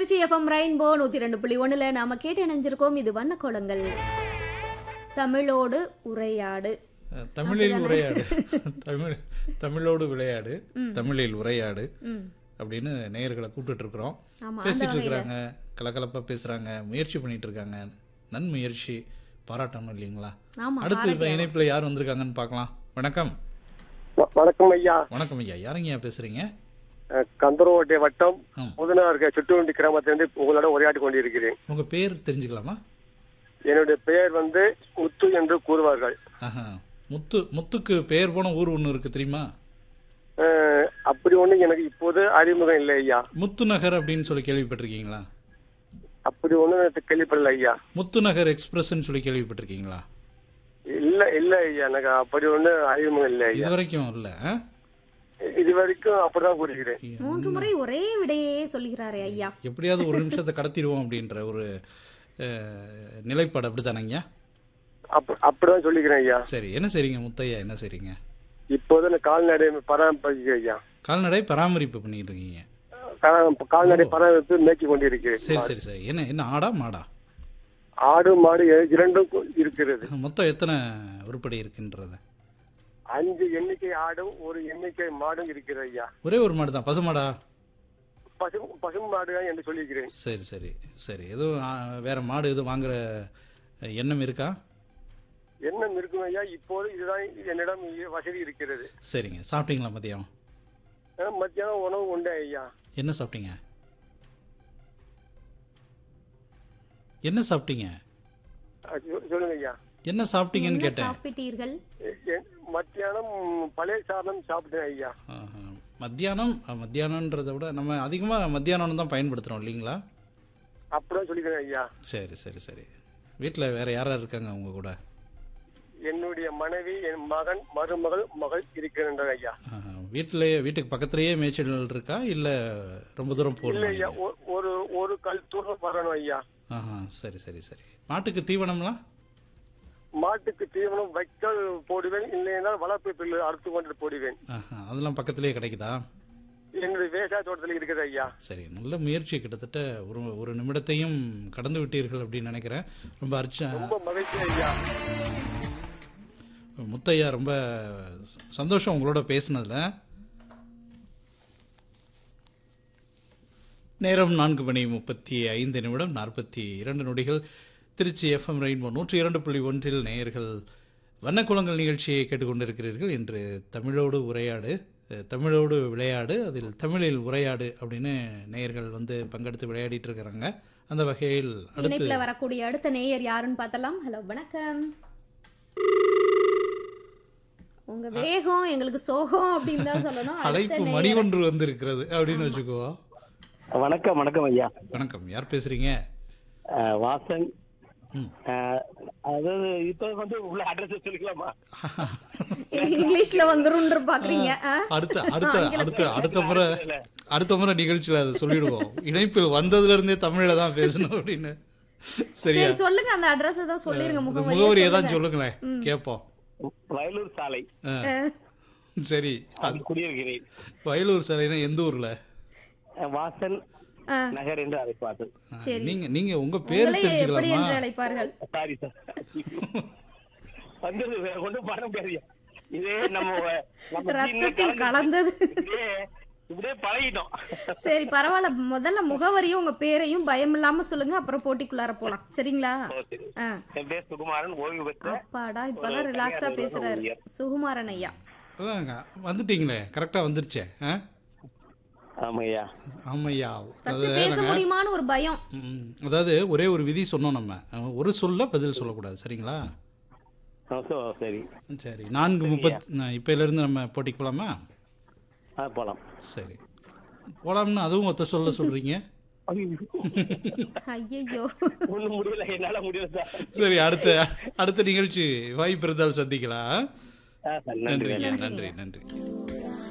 Trichy FM rainbow நூத்தி ரெண்டு புள்ளி ஒண்ணுல நாம கேட்டு இணைஞ்சிருக்கோம் இது வண்ணக்கோலங்கள் தமிழோடு உரையாடு அஹ், தமிழில் உரையாடு தமிழ் தமிழோடு விளையாடு தமிழில் உரையாடு ம் அப்படின்னு நேயர்களை கூப்பிட்டு இருக்கிறோம் ஆமா அந்த பேசிட்டு வகையில இருக்கிறாங்க கலகலப்பா பேசுறாங்க முயற்சி பண்ணிட்டு இருக்காங்க நன்முயற்சி பாராட்டணும் இல்லைங்களா ஆமா அடுத்து இப்ப இணைப்புல யார் வந்திருக்காங்கன்னு பார்க்கலாம் வணக்கம் வ- வணக்கம் ஐயா வணக்கம் ஐயா யாருங்கய்யா பேசுறீங்க அஹ், கந்தரோட்டை வட்டம் ம். புதுநகர் சுட்டுவண்டி கிராமத்திலிருந்து உங்களோட உரையாடி கொண்டிருக்கிறேன் உங்க பேர் தெரிஞ்சுக்கலாமா என்னுடைய பெயர் வந்து முத்து என்று கூறுவார்கள் ஆஹா முத்து முத்துக்கு பெயர் போன ஊர் ஒன்று இருக்கு தெரியுமா அஹ், அப்படி ஒண்ணு எனக்கு இப்போது அறிமுகம் இல்லை ஐயா முத்து நகர் அப்படின்னு சொல்லி கேள்விப்பட்டிருக்கீங்களா அப்படி ஒண்ணு எனக்கு கேள்விப்படல ஐயா முத்து நகர் எக்ஸ்பிரஸ்ன்னு சொல்லி கேள்விப்பட்டிருக்கீங்களா இல்ல இல்ல ஐயா எனக்கு அப்படி ஒண்ணு அறிமுகம் இல்லை ஐயா இது வரைக்கும் இல்ல ஆ? இது வரைக்கும் அப்படிதான் கூறுகிறேன் மூன்று முறை ஒரே விடையே சொல்லுகிறாரே ஐயா எப்படியாவது ஒரு நிமிஷத்தை கடத்திடுவோம் அப்படின்ற ஒரு அஹ், நிலைப்பாடு அப்படித்தானங்க அப்ப அப்படிதான் சொல்லிக்கிறேன் ஐயா சரி என்ன செய்றீங்க முத்தையா என்ன செய்றீங்க இப்போது நான் கால்நடை பராமரிக்கிறேன் ஐயா கால்நடை பராமரிப்பு பண்ணிட்டு இருக்கீங்க கா- கால்நடை பராமரிப்பு மேய்ச்சி கொண்டிருக்கிறேன் சரி சரி சரி என்ன என்ன ஆடா மாடா ஆடு மாடு இ- இரண்டும் கு- இருக்கிறது மொத்தம் எத்தனை உருப்படி இருக்குன்றத அஞ்சு எண்ணிக்கை ஆடும் ஒரு எண்ணிக்கை மாடும் இருக்கிறது ஐயா ஒரே ஒரு மாடு தான் பசுமாடா பசு பசும் மாடு என்று சொல்லியிருக்கிறேன் சரி சரி சரி எதுவும் ஆ, வேற மாடு எதுவும் வாங்குற அஹ், எண்ணம் இருக்கா என்ன இருக்கும் ஐயா இப்போது இதுதான் என்னிடம் இ- வசதி இருக்கிறது சரிங்க சாப்பிட்டீங்களா மதியம் அஹ் மத்தியானம் உணவு உண்டு ஐயா என்ன சாப்பிட்டீங்க என்ன சாப்பிட்டீங்க அஹ் சொ- சொல்லுங்க ஐயா என்ன சாப்பிட்டீங்கன்னு என்ன கேட்டேன் சாப்பிட்டீர்கள் எ- எ- மத்தியானம் பழைய சாதம் சாப்பிட்டேன் ஐயா ஆஹா. மத்தியானம் அஹ், மத்தியானம்ன்றதை விட நம்ம அதிகமாக மத்தியானம் தான் பயன்படுத்துகிறோம் இல்லைங்களா அப்படிதான் சொல்லிக்கிறேன் ஐயா சரி சரி சரி வீட்டில் வேற யாரா இருக்காங்க உங்க கூட என்னுடைய மனைவி என் மகன் மருமகள் மகள் இருக்கின்றனர் ஐயா வீட்டிலேயே வீட்டுக்கு பக்கத்துலேயே மேய்ச்சல் இருக்கா இல்லை ரொம்ப தூரம் இல்ல போகணும் ஐயா ஒ- ஒரு ஒரு கல் தூரம் வரணும் ஐயா ஆஹா சரி சரி சரி மாட்டுக்கு தீவனம்லாம் மாட்டுக்கு தீவனம் வைக்கல் போடுவேன் இல்லைன்னா வளர்ப்பு பில்லு அறுத்து கொண்டு போடுவேன் ஆஹா அதெல்லாம் பக்கத்துலேயே கிடைக்குதா என்னுடைய விவசாய தோட்டத்தில் இருக்குது ஐயா சரி நல்ல முயற்சி கிட்டத்தட்ட ஒரு ஒரு நிமிடத்தையும் கடந்து விட்டீர்கள் அப்படின்னு நினைக்கிறேன் ரொம்ப அர்ச்ச ரொம்ப மகிழ்ச்சி ஐயா முத்தையா ரொம்ப சந்தோஷம் உங்களோட பேசுனதுல நேரம் நான்கு மணி முப்பத்தி ஐந்து நிமிடம் நாற்பத்தி இரண்டு நொடிகள் திருச்சி எஃப்எம் ரெயின்போ நூற்றி இரண்டு புள்ளி ஒன்றில் நேயர்கள் வண்ணக்குளங்கள் நிகழ்ச்சியை கேட்டுக்கொண்டிருக்கிறீர்கள் இன்று தமிழோடு உரையாடு அஹ், தமிழோடு விளையாடு அதில் தமிழில் உரையாடு அப்படின்னு நேயர்கள் வந்து பங்கெடுத்து விளையாடிட்டு இருக்கிறாங்க அந்த வகையில் அடுத்து இணைப்புல வரக்கூடிய அடுத்த நேயர் யாருன்னு பார்த்தலாம் ஹலோ வணக்கம் உங்க வேகம் எங்களுக்கு சோகம் அப்படின்னு தான் சொல்லணும் அடுத்த அழைப்பு நேயர் மணி ஒன்று வந்திருக்கிறது அப்படின்னு வச்சுக்கோ வணக்கம் வணக்கம் ஐயா வணக்கம் யார் பேசுறீங்க அஹ், வாசன் ம். அஹ், அதாவது இப்ப வந்து உள்ள அட்ரஸ் சொல்லிக்கலாமா இங்கிலீஷ்ல வந்துருன்னு பாக்குறீங்க ஆ? அடுத்த அடுத்த அடுத்த அடுத்த முறை அடுத்த முறை நிகழ்ச்சியில அதை சொல்லிடுவோம் இணைப்பில் வந்ததுல இருந்தே தமிழ்ல தான் பேசணும் அப்படின்னு சரியா சரி சொல்லுங்க அந்த அட்ரஸ் தான் சொல்லிருங்க இந்த முகவரி முகவரி ஏதாவது சொல்லுங்களேன் கேட்போம் வயலூர் சாலை ஆ. சரி அது குடியிருக்கிறேன் வயலூர் சாலைனா எந்த ஊர்ல அஹ், வாசன் ஆ, நகர் என்று அழைப்பார்கள் ஆ, சரி. நீங்க நீங்க உங்க பேர் உங்களை எப்படி தெரிஞ்சுக்கலாமா என்று அழைப்பார்கள் சாரி சார் வந்தது வேற ஒன்றும் பண்ண முடியாது இதே நம்ம நம்ம ஜீன்ல ரத்தத்தில் கலந்து- கலந்தது இப்படியே இப்படியே பழகிட்டோம் சரி பரவாயில்ல முதல்ல முகவரியும் உங்க பேரையும் பயம் இல்லாம சொல்லுங்க அப்புறம் போட்டிக்குள்ளார போலாம் சரிங்களா ஓ, சரி. ஆ என் பேர் சுகுமாரன் ஓய்வு பெற்ற அப்பாடா இப்பதான் ரிலாக்ஸா பேசுறாரு சுகுமாரன் ஐயா அதாங்க வந்துட்டீங்களே கரெக்டா வந்துருச்சே ஆ? ஆமாய்யா ஆமையா ஃபர்ஸ்ட் பேச முடியுமான்னு ஒரு பயம் ம், அதாவது ஒரே ஒரு விதி சொன்னோம் நம்ம அஹ், ஒரு சொல்ல பதில் சொல்லக்கூடாது சரிங்களா ஆ, சோ, சரி சரி நான்கு முப்பத் இப்போல இருந்து நம்ம போட்டிக்கு போலாமா ஆ போலாம் சரி போலாம்னு அதுவும் ஒத்த சொல்ல சொல்றீங்க ஐயோ ஒண்ணும் முடியல என்னால முடியல சார் சரி அடுத்த அடுத்த நிகழ்ச்சி வாய்ப்பு இருந்தால் சந்திக்கலாம் ஆ, சார், நன்றி நன்றிங்க நன்றி நன்றி